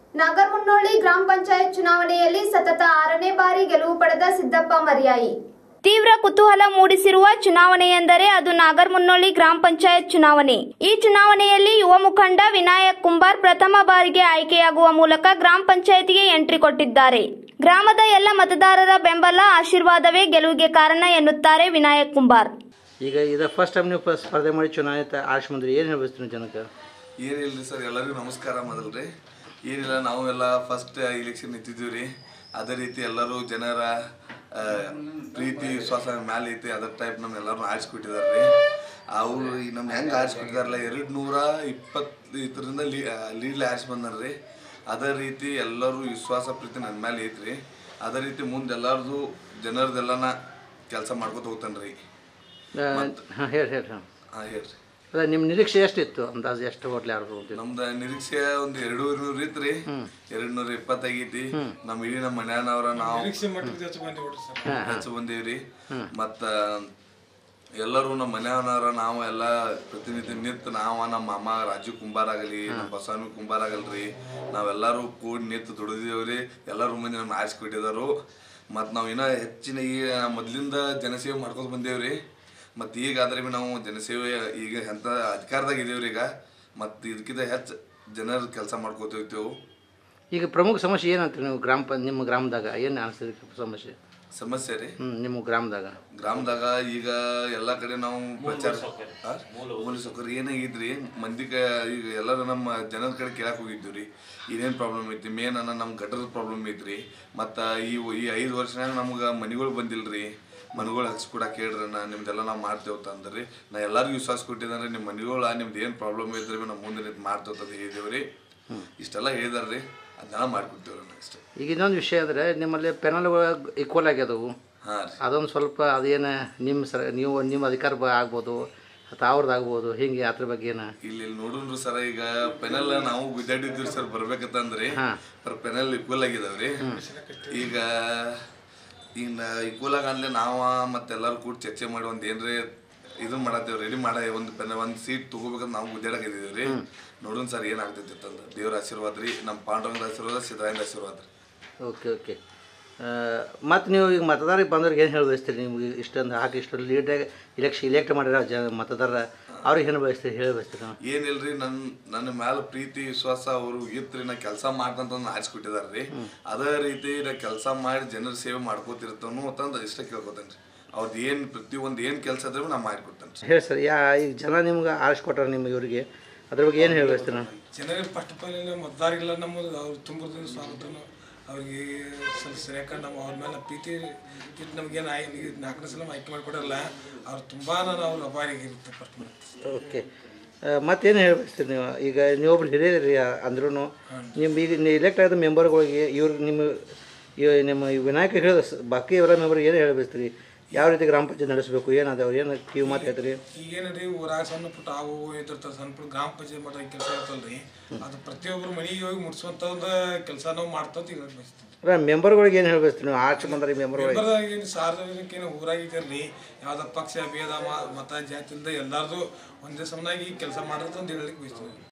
ನಾಗರಮುನ್ನೋಳಿ ಗ್ರಾಮ ಪಂಚಾಯತ್ ಚುನಾವಣೆಯಲ್ಲಿ ಸತತ ಆರನೇ ಬಾರಿ ಗೆಲುವು ಪಡೆದ ಸಿದ್ದಪ್ಪ ಮರ್ಯಾಯಿ ತೀವ್ರ ಕುತೂಹಲ ಮೂಡಿಸಿರುವ ಚುನಾವಣೆ ಎಂದರೆ ಅದು ನಾಗರಮುನ್ನೋಳಿ ಗ್ರಾಮ ಪಂಚಾಯತ್ ಚುನಾವಣೆ ಈ ಚುನಾವಣೆಯಲ್ಲಿ ಯುವ ಮುಖಂಡ ವಿನಾಯಕ್ ಕುಂಬಾರ್ ಪ್ರಥಮ ಬಾರಿಗೆ ಆಯ್ಕೆಯಾಗುವ ಮೂಲಕ ಗ್ರಾಮ ಪಂಚಾಯತಿಗೆ ಎಂಟ್ರಿ ಕೊಟ್ಟಿದ್ದಾರೆ ಗ್ರಾಮದ ಎಲ್ಲ ಮತದಾರರ ಬೆಂಬಲ ಆಶೀರ್ವಾದವೇ ಗೆಲುವಿಗೆ ಕಾರಣ ಎನ್ನುತ್ತಾರೆ ವಿನಾಯಕ್ ಕುಂಬಾರ್ ಈಗ ಇದು ಫಸ್ಟ್ ಟೈಮ್ ನೀವು ಪ- ಸ್ಪರ್ಧೆ ಮಾಡಿ ಚುನಾವಣೆ ತ- ಆರಿಸಿ ಬಂದ್ರಿ ಏನು ಹೇಳ್ಬೇಕು ನೀವು ಜನಕ್ಕೆ ಏನಿಲ್ರಿ ಸರ್ ಎಲ್ಲರಿಗೂ ನಮಸ್ಕಾರ ಮೊದಲ್ರಿ ಏನಿಲ್ಲ ನಾವು ಎಲ್ಲ ಫಸ್ಟ್ ಇಲೆಕ್ಷನ್ ನಿಂತಿದ್ದೀವಿ ರೀ ಅದೇ ರೀತಿ ಎಲ್ಲರೂ ಜನರ ಆ, ಪ್ರೀತಿ ವಿಶ್ವಾಸ ಮ್ಯಾಲೆ ಐತಿ ಅದ್ರ ಟೈಪ್ ನಮ್ಮ ಎಲ್ಲರೂ ಆರಿಸ್ಕೊಟ್ಟಿದ್ದಾರೆ ರೀ ಅವರು ನಮ್ಮ ಹೆಂಗೆ ಆರಿಸ್ಕೊಟ್ಟಿದಾರಲ್ಲ ಎರಡು ನೂರ ಇಪ್ಪತ್ತು ಇದರಿಂದ ಲೀ ಲೀಡ್ಲಿ ಆರಿಸಿ ಬಂದಾರ್ರಿ ಅದೇ ರೀತಿ ಎಲ್ಲರೂ ವಿಶ್ವಾಸ ಪ್ರೀತಿ ನನ್ನ ಮೇಲೆ ಐತ್ರಿ ಅದೇ ರೀತಿ ಮುಂದೆ ಎಲ್ಲರದು ಜನರದೆಲ್ಲನ ಕೆಲಸ ಮಾಡ್ಕೊತ ಹೋಗ್ತಾನೆ ರೀ ಹಾಂ ಹೇಳಿ ಹೇಳಿ ಹಾಂ ಹಾಂ ಹೇಳ್ರಿ ಅದ ನಿಮ್ಮ ನಿರೀಕ್ಷೆ ಎಷ್ಟಿತ್ತು ಅಂದಾಜು ಎಷ್ಟು ಹೋಟ್ಲು ಯಾರು ಹೋಗ್ತೀವಿ ನಮ್ದ ನಿರೀಕ್ಷೆ ಒಂದ್ ಎರಡೂವರೆ ನೂರ ಐತ್ರಿ ಎರಡ್ ನೂರ ಇಪ್ಪತ್ತಾಗೈತಿ ನಮ್ ಇಡೀ ನಮ್ಮ ಮನ್ಯಾನವ್ರ ನಾವು ಹೆಚ್ಚು ಬಂದೀವ್ರಿ ಮತ್ತ ಎಲ್ಲರೂ ನಮ್ಮ ಮನ್ಯಾನವ್ರ ನಾವು ಎಲ್ಲ ಪ್ರತಿನಿಧಿ ನಿಂತು ನಾವ ನಮ್ಮ ಮಾಮ ರಾಜು ಕುಂಬಾರ್ ಆಗಲಿ ನಮ್ಮ ಬಸವನ ಕುಂಬಾರ್ ಆಗಲ್ರಿ ನಾವೆಲ್ಲರೂ ಕೂಡಿ ನಿಂತು ದುಡಿದೇವ್ರಿ ಎಲ್ಲರೂ ಮಂದಿ ನಮ್ಗೆ ಆರಿಸ್ಕೊಟ್ಟಿದಾರು ಮತ್ತು ನಾವು ಇನ್ನೂ ಹೆಚ್ಚಿನ ಈಗ ಮೊದಲಿಂದ ಜನಸೇವೆ ಮಾಡ್ಕೊತ ಬಂದೇವ್ರಿ ಮತ್ತು ಈಗ ಆದ್ರೆ ಬಿ ನಾವು ಜನಸೇವೆ ಈಗ ಎಂಥ ಅಧಿಕಾರದಾಗ ಇದೀವ್ರಿ ಈಗ ಮತ್ತು ಇದಕ್ಕಿಂತ ಹೆಚ್ಚು ಜನರ ಕೆಲಸ ಮಾಡ್ಕೋತಿರ್ತೇವೆ ಈಗ ಪ್ರಮುಖ ಸಮಸ್ಯೆ ಏನಂತೀರಿ ನೀವು ಗ್ರಾಮ ಪಂ ನಿಮ್ಮ ಗ್ರಾಮದಾಗ ಏನು ಅನಿಸ್ತದೆ ಸಮಸ್ಯೆ ಸಮಸ್ಯೆ ರೀ ಹ್ಞೂ ನಿಮ್ಮ ಗ್ರಾಮದಾಗ ಗ್ರಾಮದಾಗ ಈಗ ಎಲ್ಲ ಕಡೆ ನಾವು ಪ್ರಚಾರ ಆ? ಮೂಲ ಸೌಕರ್ಯ ಏನಾಗಿದ್ರಿ ಮಂದಿಗ ಈಗ ಎಲ್ಲರೂ ನಮ್ಮ ಜನರ ಕಡೆ ಕೇಳಕ್ ಹೋಗಿದ್ವಿ ರೀ ಏನೇನು ಪ್ರಾಬ್ಲಮ್ ಐತಿ ಮೇನ್ ಅನ್ನ ನಮ್ಮ ಗಟರದ ಪ್ರಾಬ್ಲಮ್ ಐತ್ರಿ ಮತ್ತು ಈ ಈ ಐದು ವರ್ಷನಾಗ ನಮ್ಗೆ ಮನಿಗಳು ಬಂದಿಲ್ರಿ ಮನೆಗಳು ಹಚ್ಕೊಡಕ್ಕೆ ಹೇಳ್ರಿ ನಾ ನಿಮ್ದೆಲ್ಲ ನಾವು ಮಾಡ್ತೇವೆ ಅಂದ್ರಿ ನಾ ಎಲ್ಲರಿಗೂ ವಿಶ್ವಾಸ ಕೊಟ್ಟಿದ್ದಾರೆ ನಿಮ್ಮ ಮನೆಗಳ ನಿಮ್ದು ಏನು ಪ್ರಾಬ್ಲಮ್ ಐತ್ರಿ ನಾವು ಮುಂದೆ ನಿಂತು ಮಾಡ್ತೇವೆ ಅಂತ ಹೇಳಿದೇವ್ರಿ ರೀ ಇಷ್ಟೆಲ್ಲ ಹೇಳಿದಾರ್ರಿ ಅದನ್ನೆಲ್ಲ ಮಾಡ್ಕೊಡ್ತೇವ್ರಿ ನಾ ಇಷ್ಟ ಈಗ ಇನ್ನೊಂದು ವಿಷಯ ಅಂದರೆ ನಿಮ್ಮಲ್ಲಿ ಪೆನಲ್ಗಳು ಈಕ್ವಲ್ ಆಗ್ಯದವು ಹಾಂ ರೀ ಅದೊಂದು ಸ್ವಲ್ಪ ಅದೇನು ನಿಮ್ಮ ಸರ ನೀವು ನಿಮ್ಮ ಅಧಿಕಾರ ಬ ಆಗ್ಬೋದು ಅಥವಾ ಅವ್ರದ್ದು ಆಗ್ಬೋದು ಹಿಂಗೆ ಅದ್ರ ಬಗ್ಗೆ ಏನು ಇಲ್ಲಿ ನೋಡುನ್ರಿ ಸರ್ ಈಗ ಪೆನಲ್ ನಾವು ಗುದ್ದಾಡಿದ್ವಿ ಸರ್ ಬರ್ಬೇಕಂತಂದ್ರಿ ಹಾ. ಪರ್ ಪೆನಲ್ ಈಕ್ವಲ್ ಆಗಿದಾವ್ರಿ ಈಗ ಇನ್ನ ಈಕ್ವಲ್ ಆಗಂದ್ಲೆ ನಾವ ಮತ್ತೆಲ್ಲರೂ ಕೂಡ ಚರ್ಚೆ ಮಾಡಿ ಒಂದ್ ಏನ್ರಿ ಇದನ್ನ ಮಾಡತ್ತೇವ್ ರೆಡಿ ಮಾಡ ಒಂದು ಪೆನ್ ಒಂದ್ ಸೀಟ್ ತಗೋಬೇಕಂತ ನಾವು ಗುದ್ದಾಡಕಿದೀವಿ ರೀ ನೋಡುನ್ ಸರ್ ಏನ್ ಆಗ್ತೈತಿ ಅಂತಂದ ದೇವ್ರ ಆಶೀರ್ವಾದ ರೀ ನಮ್ಮ ಪಾಂಡವಂಗದ ಆಶೀರ್ವಾದ ಸಿದ್ದರಾಯನ ಆಶೀರ್ವಾದ ರೀ ಓಕೆ ಓಕೆ ಮತ್ತು ನೀವು ಈಗ ಮತದಾರರಿಗೆ ಬಂದವ್ರಿಗೆ ಏನು ಹೇಳಿ ಬಯಸ್ತೀರಿ ನಿಮ್ಗೆ ಇಷ್ಟೊಂದು ಹಾಕಿ ಇಷ್ಟೊಂದು ಲೀಡಾಗಿ ಇಲೆಕ್ಷನ್ ಇಲೆಕ್ಟ್ ಮಾಡಿರೋ ಜ ಮತದಾರ ಅವ್ರಿಗೆ ಏನು ಬಯಸ್ತೀರಿ ಹೇಳಿ ಬಯಸ್ತೀರಿ ನಾವು ಏನಿಲ್ರಿ ನನ್ ನನ್ನ ಮ್ಯಾಲ ಪ್ರೀತಿ ವಿಶ್ವಾಸ ಅವರು ಇತ್ರಿ ನಾ ಕೆಲಸ ಮಾಡ್ತಂತ ಆರಿಸ್ಕೊಟ್ಟಿದಾರ್ರಿ ಅದೇ ರೀತಿ ನಾ ಕೆಲಸ ಮಾಡಿ ಜನರ ಸೇವೆ ಮಾಡ್ಕೋತಿರ್ತಾನು ಅಂತಂದು ಇಷ್ಟ ಕೇಳ್ಕೊತೇನ್ರಿ ಅವ್ರದ್ದು ಏನು ಪ್ರತಿಯೊಂದು ಏನು ಕೆಲಸ ಇದ್ರೆ ನಾ ಮಾಡಿಕೊಡ್ತೇನೆ ಹೇಳಿ ಸರ್ ಯಾ ಈಗ ಜನ ನಿಮ್ಗೆ ಆರಿಸ್ಕೊಟ್ಟಾರೆ ನಿಮ್ಮ ಇವರಿಗೆ ಅದ್ರ ಬಗ್ಗೆ ಏನು ಹೇಳಿ ಬಯಸ್ತೀರಿ ನಾವು ಜನರಿಗೆ ಫಸ್ಟ್ ಆಫ್ ಆಲ್ ಮತದಾರಿಲ್ಲ ನಮ್ಮದು ಅವ್ರು ತುಂಬಿದ ಸ್ವಾಗತನು ಅವ್ರಿಗೆ ಸ್ವಲ್ಪ ಸರಿಯಾಕ ನಮ್ಮ ಅವ್ರ ಮೇಲೆ ಪ್ರೀತಿ ಇಟ್ಟು ನಮಗೇನು ಆಯ್ ಈಗ ನಾಲ್ಕನೇ ಸಲ ಆಯ್ಕೆ ಮಾಡಿಕೊಡಲ್ಲ ಅವ್ರು ತುಂಬಾ ನಾನು ಅವ್ರ ಅಪಾರಿಗೆ ಇರುತ್ತೆ ಫಸ್ಟ್ ಓಕೆ ಮತ್ತೇನು ಹೇಳಿ ಬಯಸ್ತೀರಿ ನೀವು ಈಗ ನೀವೊಬ್ರು ಹಿರಿಯರಿ ಅಂದ್ರೂ ನಿಮ್ಮ ಈಗ ನೀವು ಇಲೆಕ್ಟ್ ಆದ ಮೆಂಬರ್ಗಳಿಗೆ ಇವ್ರು ನಿಮ್ಮ ಇವ ನಿಮ್ಮ ಈ ವಿನಾಯಕ ಹೇಳಿದ ಸ- ಬಾಕಿ ಅವರ ಮೆಂಬರ್ ಏನು ಹೇಳಿ ಬಯಸ್ತೀರಿ ಯಾವ ರೀತಿ ಗ್ರಾಮ ಪಂಚಾಯತ್ ನಡೆಸಬೇಕು ಏನಾದವ್ರು ಏನು ಕಿವಿ ಮಾತು ಹೇಳ್ತೀರಿ ಈಗೇನ್ರಿ ಊರಾಗ ಸಣ್ಣ ಪುಟ್ಟ ಅವು ಇದಿರ್ತಾವೆ ಸಣ್ಣ ಪುಟ್ಟ ಗ್ರಾಮ ಪಂಚಾಯತ್ ಮಾಡೋ ಕೆಲಸ ಇರ್ತಲ್ರಿ ಅದು ಪ್ರತಿಯೊಬ್ಬರು ಮನೆಗೆ ಹೋಗಿ ಮುಟ್ಸುವಂಥ ಕೆಲಸ ನಾವು ಮಾಡ್ತಂತ ಈಗ ಬಯಸ್ತೀವಿ ಅಲ್ಲ ಮೆಂಬರ್ಗಳಿಗೆ ಏನು ಹೇಳಿ ಬಯಸ್ತೀರಿ ನೀವು ಆರ್ಚ್ ಬಂದ್ರೆ ಮೆಂಬರ್ಗಳಿಗೆ ಏನು ಸಾರ್ವಜನಿಕ ಏನು ಊರಾಗಿದ್ದೀರಿ ಯಾವ್ದ ಪಕ್ಷ ಭೇದ ಮ- ಮತ ಜಾತಿ ಇಲ್ದ ಎಲ್ಲಾರ್ದು ಒಂದೇ ಸಮನಾಗಿ ಕೆಲಸ ಮಾಡಿರ್ತಂತ ಹೇಳಲಿಕ್ಕೆ ಬಯಸ್ತೀವಿ